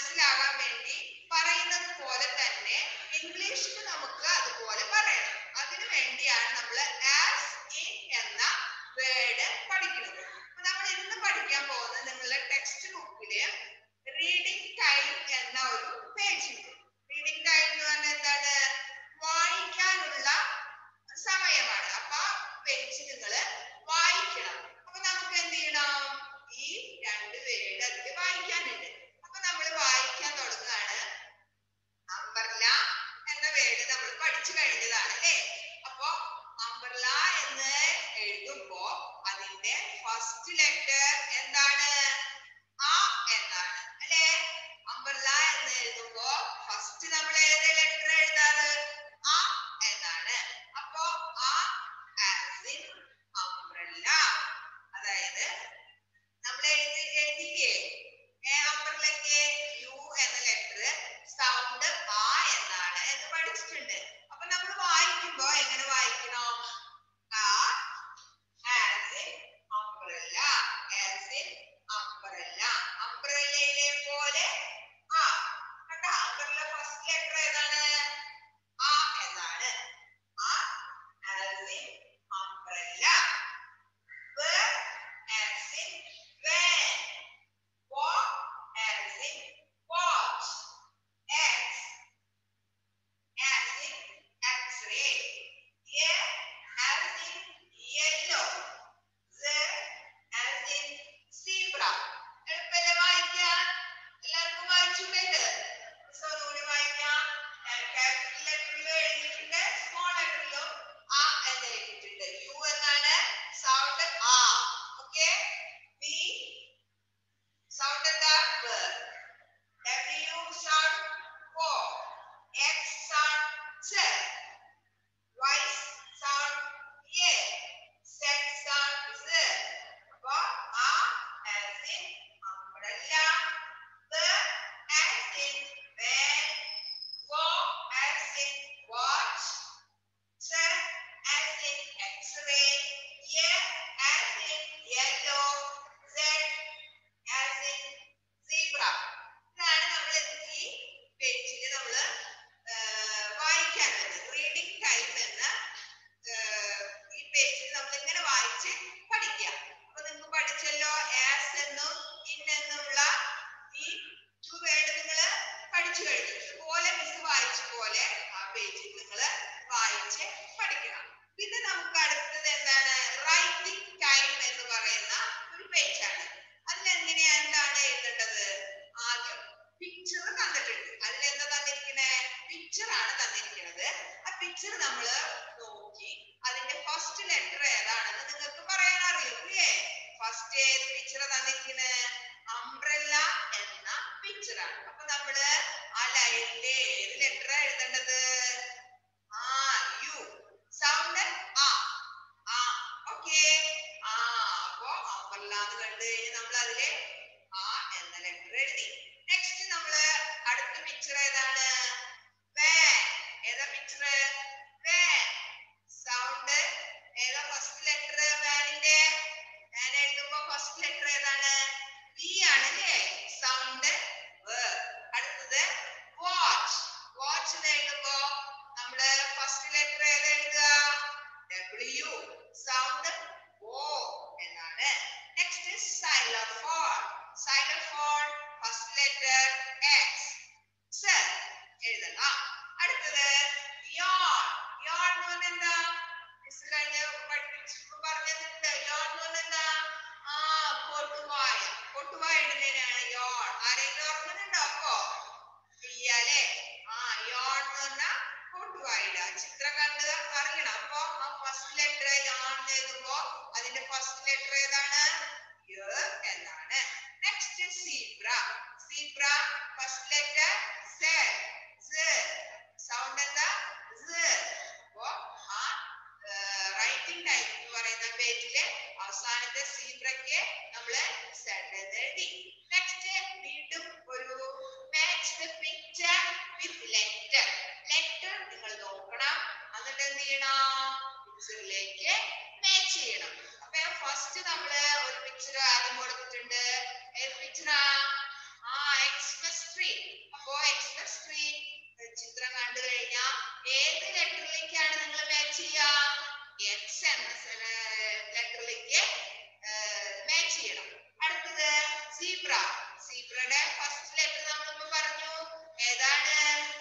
മനസ്സിലാകാൻ വേണ്ടി പറയുന്നത് പോലെ തന്നെ ഇംഗ്ലീഷിൽ നമുക്ക് അതുപോലെ പറയണം അതിനു വേണ്ടിയാണ് നമ്മൾ ആസ് ഇൻ എന്ന വേർഡ് പഠിക്കുന്നത് അപ്പൊ നമ്മൾ ഇന്ന് പഠിക്കാൻ പോകുന്നത് നിങ്ങളുടെ ടെക്സ്റ്റ് ബുക്കില് റീഡിംഗ് ടൈം എന്ന ഒരു പേജ് ഉണ്ട് റീഡിംഗ് ടൈം എന്ന് പറഞ്ഞാൽ എന്താണ് വായിക്കാനുള്ള സമയമാണ് അപ്പൊ ആ പേജ് നിങ്ങൾ വായിക്കണം അപ്പൊ നമുക്ക് എന്ത് ചെയ്യണം ഈ രണ്ട് വേർഡ് അതിൽ വായിക്കാനുണ്ട് അപ്പൊ നമ്മൾ വായിക്കാൻ തുടങ്ങുകയാണ് അംബർല എന്ന വേർഡ് നമ്മൾ പഠിച്ചു കഴിഞ്ഞതാണ് അല്ലേ അപ്പൊ അംബർല എന്ന് എഴുതുമ്പോ അതിന്റെ ഫസ്റ്റ് ലെറ്റർ എന്താണ് ആ എന്നാണ് അല്ലേ അംബർല എന്ന് എഴുതുമ്പോ ഫസ്റ്റ് നമ്മൾ ഏത് ലെറ്റർ എഴുതാറ് ആ എന്നാണ് അപ്പോ ആ ആസ് ഇൻ അംബ്രല്ല അതായത് നമ്മൾ എഴുതി എഴുതിയില്ലേ അംബ്രല്ലക്ക് യു എന്ന ലെറ്റർ സൗണ്ട് ആ എന്നാണ് എന്ന് പഠിച്ചിട്ടുണ്ട് അപ്പൊ നമ്മൾ വായിക്കുമ്പോ എങ്ങനെ വായിക്കണം ആ as in umbrella as in umbrella അംബ്രല്ലയിലെ പോലെ ആ കണ്ട അംബ്രല്ല ഫസ്റ്റ് ലെറ്റർ ഏതാണ് ആ എന്നാണ് ആ as in umbrella Where as in when. What as in watch. X as in X-ray. Y as in yellow. Z as in zebra. എളുപ്പല്ലേ വായിക്കാൻ എല്ലാവർക്കും വായിച്ചിട്ടുണ്ട് മിസ് ഒന്നുകൂടി വായിക്കാം ക്യാപിറ്റൽ ലെറ്ററിലും എഴുതിയിട്ടുണ്ട് സ്മോൾ ലെറ്ററിലും ആ എന്ന് എഴുതിയിട്ടുണ്ട് യു എന്നാണ് സൗണ്ട് ആ ഓക്കെ ബി സൗണ്ട് എന്താ ഡബ്ല്യു സൗണ്ട് ഓ എക്സ് സൗണ്ട് ചെ വൈ സൗണ്ട് എ സെഡ് സൗണ്ട് സ് അപ്പൊ ആ as in umbrella the as in when go as in watch Z as in X-ray, Y as in yellow, Z as in zebra. ഇതാണ് നമ്മൾ ഈ പേജിൽ നമ്മൾ വായിക്കാനുള്ളത് റീഡിംഗ് ടൈം എന്ന ഏർ, ഈ പേജിൽ നമ്മൾ ഇങ്ങനെ വായിച്ച് പഠിക്കുക അപ്പൊ നിങ്ങൾ പഠിച്ചല്ലോ ആസ് എന്നും ഇൻ എന്നുള്ള ഈ ടു വേർഡ് നിങ്ങൾ പഠിച്ചു കഴിഞ്ഞു ഇതുപോലെ മിസ് വായിച്ച പോലെ ആ പേജിൽ നിങ്ങൾ വായിച്ച് പഠിക്കണം പിന്നെ നമുക്ക് അടുത്തത് എന്താണ് റൈറ്റിംഗ് ടൈം എന്ന് പറയുന്ന ഒരു പേജാണ് അതിലെങ്ങനെയാ എന്താണ് എഴുതേണ്ടത് ആദ്യം പിക്ചർ തന്നിട്ടുണ്ട് അതിൽ എന്താ തന്നിരിക്കുന്നത് പിക്ചർ ആണ് തന്നിരിക്കുന്നത് ആ പിക്ചർ നമ്മൾ നോക്കി അതിന്റെ ഫസ്റ്റ് ലെറ്റർ ഏതാണെന്ന് നിങ്ങൾക്ക് പറയാൻ അറിയും ഇല്ലേ ഫസ്റ്റ് ഏത് പിക്ചർ തന്നിരിക്കുന്നത് അംബ്രല്ല എന്ന പിക്ചർ ആണ് അപ്പൊ നമ്മള് ആ ലൈനിലെ ഏത് ലെറ്റർ എഴുതേണ്ടത് ആ യു സൗണ്ട് ആ ആ ഓക്കെ ആ അപ്പൊ അംബ്രല്ല എന്ന് കണ്ടു കഴിഞ്ഞ് നമ്മൾ അതില് ആ എന്ന ലെറ്റർ എഴുതി നെക്സ്റ്റ് നമ്മള് അടുത്ത പിക്ചർ ഏതാണ് വാൻ ഏതാ പിക്ചർ വാൻ സൗണ്ട് ഏതാ ഫസ്റ്റ് ലെറ്റർ വാനിന്റെ വാൻ എഴുതുമ്പോ ഫസ്റ്റ് ലെറ്റർ ഏതാണ് വി ആണ് അല്ലേ സൗണ്ട് അടുത്തത് വാച്ച് വാച്ച് എന്ന് എഴുതുമ്പോ നമ്മള് ഫസ്റ്റ് ലെറ്റർ ഏതാ എഴുതുക ഡബ്ല്യു സൗണ്ട് ഓ എന്നാണ് next xylophone xylophone first letter X sir എഴുതണം അടുത്തത് യോൺ യോൺ എന്ന് പറഞ്ഞാൽ എന്താ മിസ് കഴിഞ്ഞ പഠിപ്പിച്ചു പറഞ്ഞിട്ടുണ്ട് യോൺ എന്ന് പറഞ്ഞാൽ എന്താ ആ പൊട്ടുവായ പൊട്ടുവായ ഇടുന്നതിനാണ് യോൺ ആരെങ്കിലും ഓർമ്മയുണ്ടോ അപ്പോ ഇല്ല അല്ലേ ആ യോൺ എന്ന് പറഞ്ഞാൽ പൊട്ടുവായിട ചിത്രം കണ്ട് അറിയണം അപ്പൊ ആ ഫസ്റ്റ് ലെറ്റർ യോൺ എന്ന് എഴുതുമ്പോ അതിന്റെ ഫസ്റ്റ് ലെറ്റർ ഏതാണ് യ എന്നാണ് next zebra zebra first letter sound എന്താ Z. അപ്പോ എക്സ്പ്രസ് സ്ക്രീൻ ചിത്രം കണ്ടു കഴിഞ്ഞാൽ ഏത് ലെറ്ററിലേക്കാണ് നിങ്ങൾ മാച്ച് ചെയ്യുക എക്സ് എന്ന ലെറ്ററിലേക്ക് മാച്ച് ചെയ്യണം അടുത്തത് സീബ്ര സീബ്രയുടെ ഫസ്റ്റ് ലെറ്റർ നമ്മളിപ്പോ പറഞ്ഞു ഏതാണ്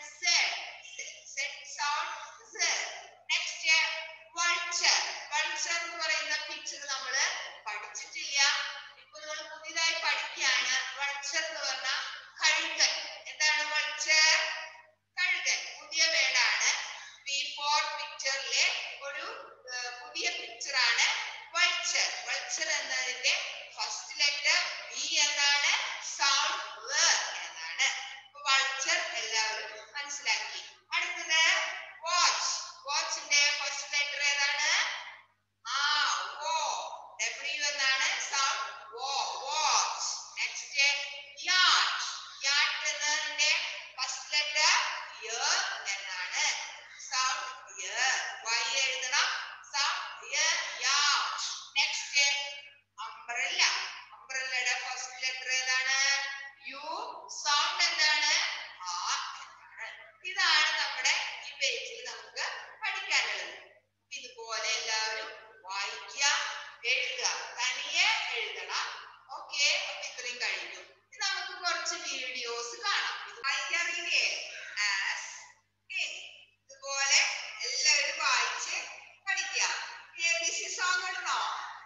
സൗണ്ട് നെക്സ്റ്റ് വൾച്ചർ വൾച്ചർ എന്ന് പറയുന്ന പിക്ചർ നമ്മൾ പഠിച്ചിട്ടില്ല ഇപ്പൊ നമ്മൾ പുതിയതായി പഠിക്കുകയാണ് വൾച്ചർ എന്ന് പറഞ്ഞ കഴുകൻ എന്താണ് വൾച്ചർ കഴുകൻ പുതിയ വേർഡാണ് ബി ഫോർ പിക്ചറിലെ ഒരു ഏർ, പുതിയ പിക്ചറാണ് വൾച്ചർ വൾച്ചർ എന്നതിന്റെ ഫസ്റ്റ് ലെറ്റർ ബി എന്നാണ് സൗണ്ട് എന്നാണ് അപ്പൊ വൾച്ചർ എല്ലാവരും മനസ്സിലാക്കി അടുത്തത് വാച്ച് വാച്ചിന്റെ ഫസ്റ്റ് ലെറ്റർ ഏതാണ് ആ വോ ഡബ്ല്യു എന്നാണ് സൗണ്ട് വോ വാച്ച് നെക്സ്റ്റ് യാട്ട് യാട്ട് എന്നതിന്റെ ഫസ്റ്റ് ലെറ്റർ യ എന്നാണ് സൗണ്ട് യ വൈ എഴുതണം സൗണ്ട് യ യാട്ട് നെക്സ്റ്റ് അംബ്രല്ല അംബ്രല്ലയുടെ ഫസ്റ്റ് ലെറ്റർ ഏതാണ് യു സൗണ്ട് എന്താണ് ആ എന്നാണ് ഇതാണ് നമ്മുടെ ഈ പേജിൽ നമുക്ക് പഠിക്കാനുള്ളത് ഇതുപോലെ എല്ലാവരും വായിക്കുക എഴുതുക തനിയെ എഴുതണം ഓക്കെ അപ്പൊ ഇത്രയും കഴിഞ്ഞു ഇനി നമുക്ക് കുറച്ച് വീഡിയോസ് കാണാം ഇത് വായിക്കാറില്ലേ ആസ് in. ഇതുപോലെ എല്ലാവരും വായിച്ച് പഠിക്കുക എ സോങ് ഇടണോ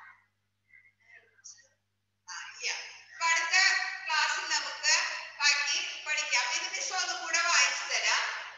ആ, ഇല്ല. അപ്പൊ അടുത്ത ക്ലാസ്സിൽ നമുക്ക് ബാക്കി പഠിക്കാം ഇത് മിസ് ഒന്നും കൂടെ വായിച്ചു തരാം